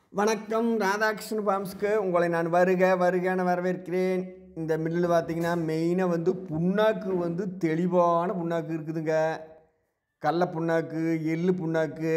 வணக்கம் ராதாகிருஷ்ணன் ஃபார்ம்ஸ்க்கு உங்களை நான் வருக வருகன்னு வரவேற்கிறேன் இந்த மில்லில் பார்த்தீங்கன்னா மெயினாக வந்து புண்ணாக்கு வந்து தெளிவான புண்ணாக்கு இருக்குதுங்க கடல புண்ணாக்கு எள்ளு புண்ணாக்கு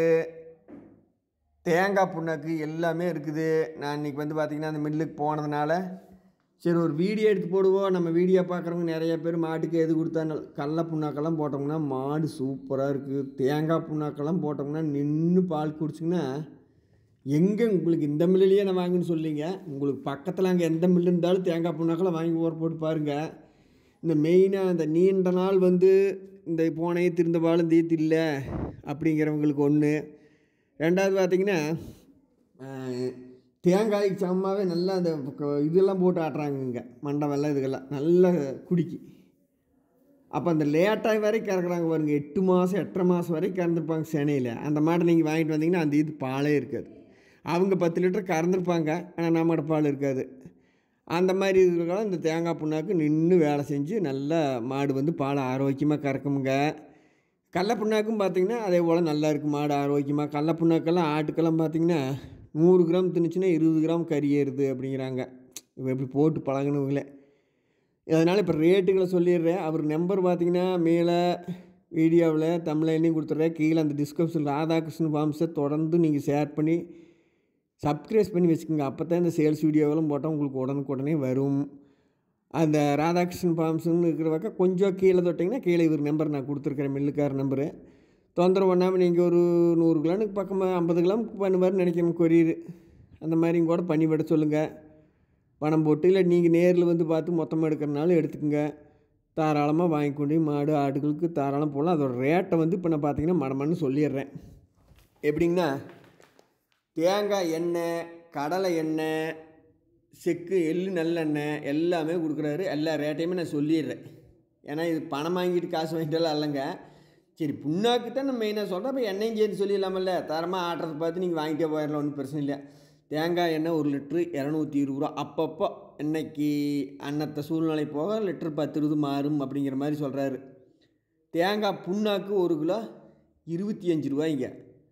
தேங்காய் புண்ணாக்கு எல்லாமே இருக்குது நான் இன்றைக்கி வந்து பார்த்திங்கன்னா அந்த மில்லுக்கு போனதுனால சரி ஒரு வீடியோ எடுத்து போடுவோம் நம்ம வீடியோ பார்க்குறவங்க நிறைய பேர் மாட்டுக்கு எது கொடுத்தாலும் கடல புண்ணாக்கெல்லாம் போட்டோம்னா மாடு சூப்பராக இருக்குது தேங்காய் புண்ணாக்கெல்லாம் போட்டோம்னா நின்று பால் குடிச்சிங்கன்னா எங்கே உங்களுக்கு இந்த மில்லுலேயே நான் வாங்குன்னு சொல்லிங்க உங்களுக்கு பக்கத்தில் அங்கே எந்த மில்லு இருந்தாலும் தேங்காய் புண்ணாக்கெல்லாம் வாங்கி ஊற போட்டு பாருங்கள் இந்த மெயினாக இந்த நீண்ட நாள் வந்து இந்த போனையே திருந்த பாலும் தீத்து இல்லை அப்படிங்கிறவங்களுக்கு ஒன்று ரெண்டாவது பார்த்தீங்கன்னா ஆஹ், தேங்காய்க்கு சமமாகவே நல்லா அந்த க- இதெல்லாம் போட்டு ஆட்டுறாங்க இங்கே மண்டை வெள்ளம் இதுக்கெல்லாம் நல்ல குடிக்கி அப்போ அந்த லேட்டாக வரை கறக்குறாங்க பாருங்க எட்டு மாதம் எட்டரை மாதம் வரை கறந்துருப்பாங்க சென்னையில் அந்த மாட்டை நீங்கள் வாங்கிட்டு வந்தீங்கன்னா அந்த இது பாலே இருக்காது அவங்க பத்து லிட்டர் கறந்துருப்பாங்க ஆனால் நம்மகிட்ட பால் இருக்காது அந்த மாதிரி இதுக்கெல்லாம் இந்த தேங்காய் புண்ணாக்கு நின்று வேலை செஞ்சு நல்லா மாடு வந்து பால் ஆரோக்கியமாக கறக்குமுங்க கடல புண்ணாக்கும் பார்த்தீங்கன்னா அதே போல் நல்லா இருக்குது மாடு ஆரோக்கியமாக கடல புண்ணாக்கெல்லாம் ஆட்டுக்கெல்லாம் பார்த்தீங்கன்னா நூறு கிராம் தின்னுச்சுன்னா இருபது கிராம் கறி ஏறுது அப்படிங்கிறாங்க இவ எப்படி போட்டு பழகினவங்களே அதனால் இப்போ ரேட்டுகளை சொல்லிடுறேன் அவர் நம்பர் பார்த்தீங்கன்னா மேலே வீடியோவில் தமிழ்லையும் கொடுத்துட்றேன் கீழே அந்த டிஸ்கிரிப்ஷன் ராதாகிருஷ்ணன் ஃபார்ம்ஸை தொடர்ந்து நீங்கள் ஷேர் பண்ணி சப்ஸ்கிரைப் பண்ணி வச்சுக்கோங்க அப்போ தான் இந்த சேல்ஸ் வீடியோவெல்லாம் போட்டால் உங்களுக்கு உடனுக்குடனே வரும் அந்த ராதாகிருஷ்ணன் ஃபார்ம்ஸ்னு இருக்கிற பக்கம் கொஞ்சம் கீழே தொட்டிங்கன்னா கீழே இவர் நம்பர் நான் கொடுத்துருக்குறேன் மில்லுக்கார நம்பரு தொந்தரவு பண்ணாமல் நீங்கள் ஒரு நூறு கிலோனுக்கு பக்கமாக ஐம்பது கிலோ பண்ணுவார்னு நினைக்கிறேன் கொரியர் அந்த மாதிரியும் கூட பண்ணி விட சொல்லுங்கள் பணம் போட்டு இல்லை நீங்கள் நேரில் வந்து பார்த்து மொத்தமாக எடுக்கிறனாலும் எடுத்துக்கோங்க தாராளமாக வாங்கி கொண்டு போய் மாடு ஆடுகளுக்கு தாராளம் போடலாம் அதோட ரேட்டை வந்து இப்போ நான் பார்த்தீங்கன்னா மடமன்னு சொல்லிடுறேன் எப்படிங்கன்னா தேங்காய் எண்ணெய் கடலை எண்ணெய் செக்கு எள்ளு நல்லெண்ணெய் எல்லாமே கொடுக்குறாரு எல்லா ரேட்டையுமே நான் சொல்லிடுறேன் ஏன்னா இது பணம் வாங்கிட்டு காசு வாங்கிட்டாலும் இல்லைங்க சரி புண்ணாக்கு தான் நான் மெயினாக சொல்கிறேன் அப்போ எண்ணெயும் சேர்த்து சொல்லிடலாமல்ல தரமாக ஆட்டுறதை பார்த்து நீங்கள் வாங்கிட்டே போயிடலாம் ஒன்றும் பிரச்சனை இல்லை தேங்காய் எண்ணெய் ஒரு லிட்ரு இரநூத்தி இருபது ரூபா அப்பப்போ இன்னைக்கு அன்னத்தை சூழ்நிலை போக லிட்ரு பத்து இருபது மாறும் அப்படிங்கிற மாதிரி சொல்கிறாரு தேங்காய் புண்ணாக்கு ஒரு கிலோ இருபத்தி அஞ்சு ரூபாய்ங்க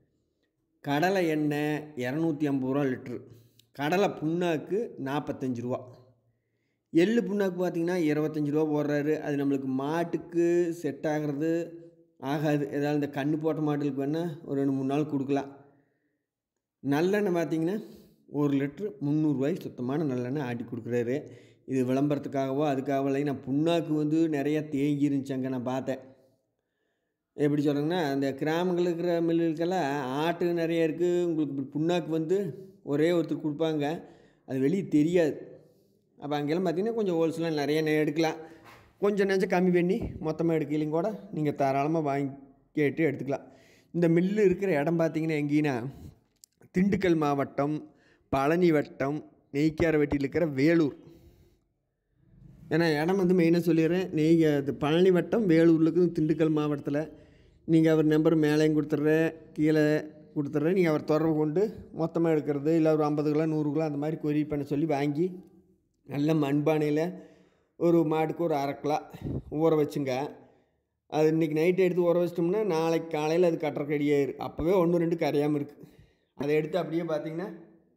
கடலை எண்ணெய் இரநூத்தி ஐம்பது ரூபா லிட்ரு கடலை புண்ணாக்கு நாற்பத்தஞ்சு ரூபா எள்ளு புண்ணாக்கு பார்த்தீங்கன்னா இருபத்தஞ்சி ரூபா போடுறாரு அது நம்மளுக்கு மாட்டுக்கு செட் ஆகிறது ஆகாது ஏதாவது இந்த கண்ணு போட்ட மாட்டுகளுக்கு வேணால் ஒரு ரெண்டு மூணு நாள் கொடுக்கலாம் நல்லெண்ணெய் பார்த்தீங்கன்னா ஒரு லிட்ரு முந்நூறுரூவாய்க்கு சுத்தமான நல்லெண்ணெய் ஆட்டி கொடுக்குறாரு இது விளம்பரத்துக்காகவோ அதுக்காகவோ இல்லை நான் புண்ணாக்கு வந்து நிறைய தேங்கி இருந்துச்சு அங்கே நான் பார்த்தேன் எப்படி சொல்கிறேங்கன்னா அந்த கிராமங்கள் இருக்கிற மில்லுக்கெல்லாம் ஆட்டு நிறைய இருக்குது உங்களுக்கு இப்படி புண்ணாக்கு வந்து ஒரே ஒருத்தர் கொடுப்பாங்க அது வெளியே தெரியாது அப்போ அங்கெல்லாம் பார்த்தீங்கன்னா கொஞ்சம் ஹோல்சேலாக நிறைய நெ- எடுக்கலாம் கொஞ்சம் நெஞ்சம் கம்மி பண்ணி மொத்தமாக எடுக்கலையும் கூட நீங்கள் தாராளமாக வாங்கி கேட்டு எடுத்துக்கலாம் இந்த மில்லு இருக்கிற இடம் பார்த்தீங்கன்னா எங்கேன்னா திண்டுக்கல் மாவட்டம் பழனி வட்டம் நெய்க்காரவட்டியில் இருக்கிற வேலூர் ஏன்னா இடம் வந்து மெயினாக சொல்லிடுறேன் நீங்கள் அது பழனி வட்டம் வேலூரில் இருக்குது திண்டுக்கல் மாவட்டத்தில் நீங்கள் அவர் நம்பர் மேலேயும் கொடுத்துட்றேன் கீழே கொடுத்துட்றேன் நீங்கள் அவர் தொடர்பு கொண்டு மொத்தமாக எடுக்கிறது இல்லை ஒரு ஐம்பது கிலோ நூறு கிலோ அந்த மாதிரி கொரி பண்ண சொல்லி வாங்கி நல்ல மண்பானையில் ஒரு மாட்டுக்கு ஒரு அரை கிலோ ஊற வச்சுங்க அது இன்றைக்கி நைட்டு எடுத்து ஊற வச்சிட்டோம்னா நாளைக்கு காலையில் அது கட்டுறக்கு ரெடியாயிரு அப்போவே ஒன்று ரெண்டு கரையாமல் இருக்குது அதை எடுத்து அப்படியே பார்த்தீங்கன்னா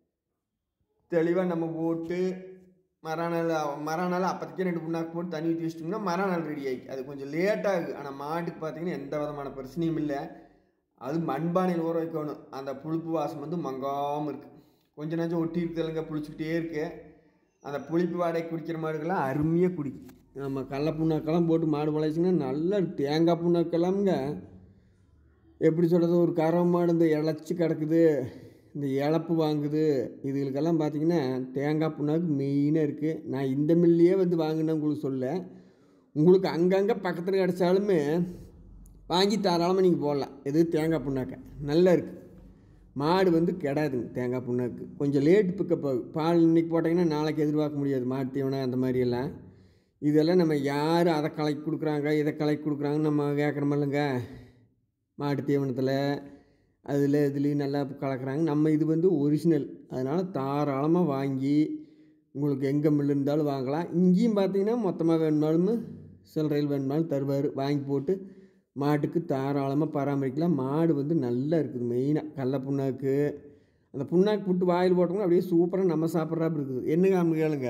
தெளிவாக நம்ம போட்டு மறுநாள் மறுநாள் அப்போதைக்கே ரெண்டு புண்ணாக்கு போட்டு தண்ணி ஊற்றி வச்சிட்டோம்னா மறுநாள் ரெடி ஆகி அது கொஞ்சம் லேட் ஆகுது ஆனால் மாட்டுக்கு பார்த்தீங்கன்னா எந்த விதமான பிரச்சனையும் இல்லை அது மண்பானையில் ஊற வைக்கணும் அந்த புளிப்பு வாசம் வந்து மங்காமல் இருக்குது கொஞ்ச நேரம் ஒட்டி இருக்குதுலங்க புளிச்சுக்கிட்டே இருக்கு அந்த புளிப்பு வாடகை குடிக்கிற மாடுக்கெல்லாம் அருமையாக குடிக்கும் நம்ம கடல புண்ணாக்கெல்லாம் போட்டு மாடு பழச்சிங்கன்னா நல்லா தேங்காய் புண்ணாக்கெல்லாம்ங்க எப்படி சொல்கிறது ஒரு கறவை மாடு இந்த இழைச்சி கிடக்குது இந்த இழப்பு வாங்குது இதுகளுக்கெல்லாம் பார்த்தீங்கன்னா தேங்காய் புண்ணாக்கு மெயினாக இருக்குது நான் இந்த மில்லையே வந்து வாங்கினேன் உங்களுக்கு சொல்ல உங்களுக்கு அங்கங்கே பக்கத்தில் கிடச்சாலுமே வாங்கி தாராளமாக நீங்கள் போடலாம் எது தேங்காய் புண்ணாக்க நல்லா இருக்குது மாடு வந்து கெடாதுங்க தேங்காய் புண்ணாக்கு கொஞ்சம் லேட் பிக்கப் ஆகும் பால் இன்னைக்கு போட்டிங்கன்னா நாளைக்கு எதிர்பார்க்க முடியாது மாட்டு தீவனம் அந்த மாதிரியெல்லாம் இதெல்லாம் நம்ம யார் அதை கலக்கி கொடுக்குறாங்க இதை கலக்கி கொடுக்குறாங்கன்னு நம்ம கேட்குறோமில்லங்க மாட்டு தீவனத்தில் அதில் இதுலேயும் நல்லா கலக்குறாங்க நம்ம இது வந்து ஒரிஜினல் அதனால் தாராளமாக வாங்கி உங்களுக்கு எங்கே மில் இருந்தாலும் வாங்கலாம் இங்கேயும் பார்த்தீங்கன்னா மொத்தமாக வேணுமாலும் சில்லறையில் வேணுமாலும் தருவார் வாங்கி போட்டு மாட்டுக்கு தாராளமாக பராமரிக்கலாம் மாடு வந்து நல்லா இருக்குது மெயினாக கடல புண்ணாக்கு அந்த புண்ணாக்கு புட்டு வாயில் போட்டோம்னா அப்படியே சூப்பராக நம்ம சாப்பிட்றாப்பு இருக்குது என்னங்க அவங்க கேளுங்க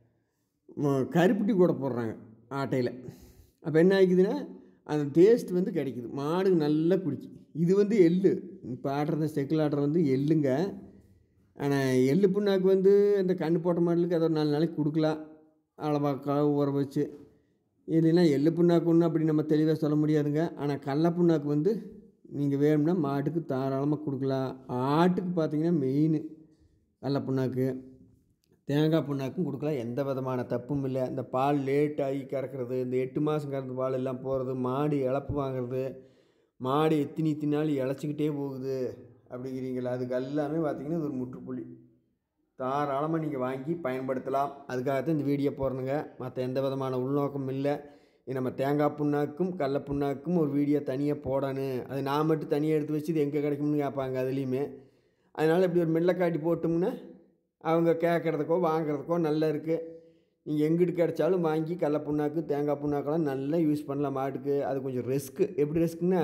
ம- கருப்பட்டி கூட போடுறாங்க ஆட்டையில் அப்போ என்ன ஆகிக்குதுன்னா அந்த டேஸ்ட் வந்து கிடைக்குது மாடு நல்லா குடிக்கும் இது வந்து எள்ளு இப்போ ஆடுறது செக்கில் ஆடுறது வந்து எள்ளுங்க ஆனால் எள்ளு புண்ணாக்கு வந்து இந்த கண்ணு போட்ட மாடலுக்கு அதை ஒரு நாலு நாளைக்கு கொடுக்கலாம் அளவாக்கா ஊற வச்சு இல்லைன்னா எள்ளு புண்ணாக்கு ஒன்று அப்படி நம்ம தெளிவாக சொல்ல முடியாதுங்க ஆனால் கடல புண்ணாக்கு வந்து நீங்கள் வேணும்னா மாட்டுக்கு தாராளமாக கொடுக்கலாம் ஆட்டுக்கு பார்த்தீங்கன்னா மெயின் கடல புண்ணாக்கு தேங்காய் புண்ணாக்கும் கொடுக்கலாம் எந்த விதமான தப்பும் இல்லை இந்த பால் லேட் ஆகி கறக்கிறது இந்த எட்டு மாதம் கறந்த பால் எல்லாம் போகிறது மாடு இழப்பு வாங்குறது மாடு எத்தினி இத்தனை நாள் இழைச்சிக்கிட்டே போகுது அப்படிங்கிறீங்களா அதுக்கு எல்லாமே பார்த்தீங்கன்னா இது ஒரு முற்றுப்புள்ளி தாராளமாக நீங்கள் வாங்கி பயன்படுத்தலாம் அதுக்காகத்தான் இந்த வீடியோ போடுறேங்க மற்ற எந்த விதமான உள்நோக்கமும் இல்லை இது நம்ம தேங்காய் புண்ணாக்கும் கடல புண்ணாக்கும் ஒரு வீடியோ தனியாக போடணும் அது நான் மட்டும் தனியாக எடுத்து வச்சு இது எங்கே கிடைக்கும்னு கேட்பாங்க அதுலேயுமே அதனால் இப்படி ஒரு மெல்ல காட்டி போட்டோம்னா அவங்க கேட்குறதுக்கோ வாங்குறதுக்கோ நல்லா இருக்குது நீங்கள் எங்கிட்டு கிடைச்சாலும் வாங்கி கடல புண்ணாக்கு தேங்காய் புண்ணாக்கெல்லாம் நல்லா யூஸ் பண்ணலாம் மாட்டுக்கு அது கொஞ்சம் ரிஸ்க்கு எப்படி ரிஸ்க்குன்னா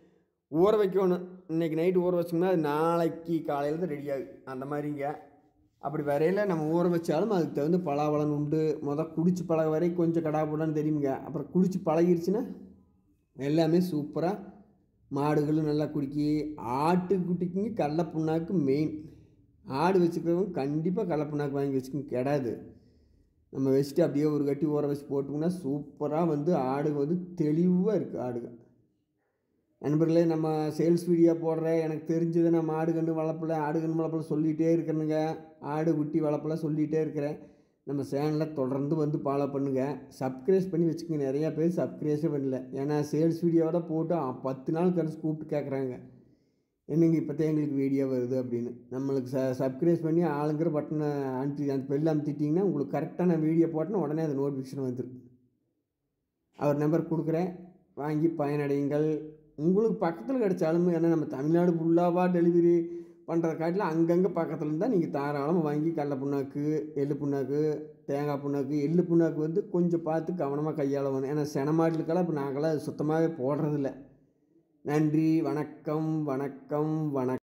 ஊற வைக்கணும் இன்றைக்கி நைட்டு ஊற வச்சோம்னா அது நாளைக்கு காலையில் தான் ரெடி ஆகும் அந்த மாதிரிங்க அப்படி வரையில் நம்ம ஊற வச்சாலும் அதுக்கு தகுந்த பலாபலன் உண்டு மொதல் குடிச்சு பழக வரை கொஞ்சம் கடா போடான்னு தெரியுங்க அப்புறம் குடிச்சு பழகிருச்சுன்னா எல்லாமே சூப்பராக மாடுகளும் நல்லா குடிக்கி ஆட்டுக்குட்டிக்குங்க கடல புண்ணாக்கு மெயின் ஆடு வச்சுக்கிறவங்க கண்டிப்பாக கடல புண்ணாக்கு வாங்கி வச்சுக்கோங்க கெடாது நம்ம வச்சுட்டு அப்படியே ஒரு கட்டி ஊற வச்சு போட்டோம்னா சூப்பராக வந்து ஆடுங்க வந்து தெளிவாக இருக்குது ஆடுங்க நண்பர்களே நம்ம சேல்ஸ் வீடியோ போடுறேன் எனக்கு தெரிஞ்சதை நான் மாடு கன்று வளர்ப்பல ஆடு கன்று வளர்ப்பல சொல்லிகிட்டே இருக்கிறேனுங்க ஆடு குட்டி வளர்ப்பல சொல்லிகிட்டே இருக்கிறேன் நம்ம சேனலில் தொடர்ந்து வந்து ஃபாலோ பண்ணுங்கள் சப்ஸ்கிரைப் பண்ணி வச்சுக்கோங்க நிறையா பேர் சப்ஸ்கிரைஸே பண்ணல ஏன்னா சேல்ஸ் வீடியோவோட போட்டு அ, பத்து நாள் கழிச்சு கூப்பிட்டு கேட்குறாங்க என்னங்க இப்போத்தான் எங்களுக்கு வீடியோ வருது அப்படின்னு நம்மளுக்கு ச சப்ஸ்கிரைப் பண்ணி ஆளுங்கிற பட்டனை அனுப்பி அந்த பெல் அமுத்திட்டிங்கன்னா உங்களுக்கு கரெக்டாக நான் வீடியோ போட்டேன்னா உடனே அது நோட்டிஃபிகேஷன் வந்துடும் அவர் நம்பர் கொடுக்குறேன் வாங்கி பயனடையுங்கள் உங்களுக்கு பக்கத்தில் கிடைச்சாலும் ஏன்னா நம்ம தமிழ்நாடு ஃபுல்லாவா டெலிவரி பண்ணுறத காட்டிலும் அங்கங்கே பக்கத்தில் இருந்தால் நீங்கள் தாராளமாக வாங்கி கடல புண்ணாக்கு எள்ளு புண்ணாக்கு தேங்காய் புண்ணாக்கு எள்ளு புண்ணாக்கு வந்து கொஞ்சம் பார்த்து கவனமாக கையாளணும் ஏன்னா செனமாட்டுக்கெல்லாம் இப்போ நாங்களாம் சுத்தமாகவே போடுறதில்ல நன்றி வணக்கம் வணக்கம் வணக்கம்